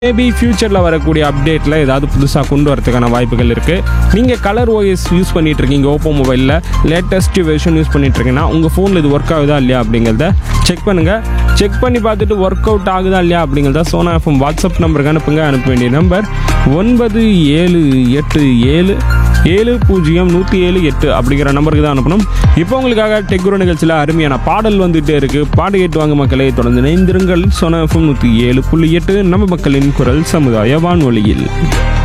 maybe ஃபியூச்சரில் வரக்கூடிய அப்டேட்டில் ஏதாவது புதுசாக கொண்டு வரதுக்கான வாய்ப்புகள் இருக்குது நீங்கள் கலர் ஓஎஸ் யூஸ் பண்ணிட்டு இருக்கீங்க ஓப்போ மொபைலில் லேட்டஸ்ட் வெர்ஷன் யூஸ் பண்ணிட்டு இருக்கீங்கன்னா உங்கள் ஃபோனில் இது ஒர்க் ஆகுதா இல்லையா அப்படிங்கிறத செக் பண்ணுங்கள் செக் பண்ணி பார்த்துட்டு ஒர்க் அவுட் ஆகுதா இல்லையா அப்படிங்கிறத சோனா எஃப்எம் வாட்ஸ்அப் நம்பருக்கு அனுப்புங்க அனுப்ப வேண்டிய நம்பர் ஒன்பது ஏழு எட்டு ஏழு ஏழு பூஜ்ஜியம் நூற்றி ஏழு எட்டு அப்படிங்கிற நம்பருக்கு தான் அனுப்பணும் இப்போ உங்களுக்காக டெக்குரோ நிகழ்ச்சியில் அருமையான பாடல் வந்துட்டே இருக்கு பாடு கேட்டு வாங்க மக்களை தொடர்ந்து இணைந்திருங்கள் சோனா எஃப்எம் நூற்றி ஏழு புள்ளி எட்டு நம்ம மக்களின் குரல் சமுதாய வானொலியில்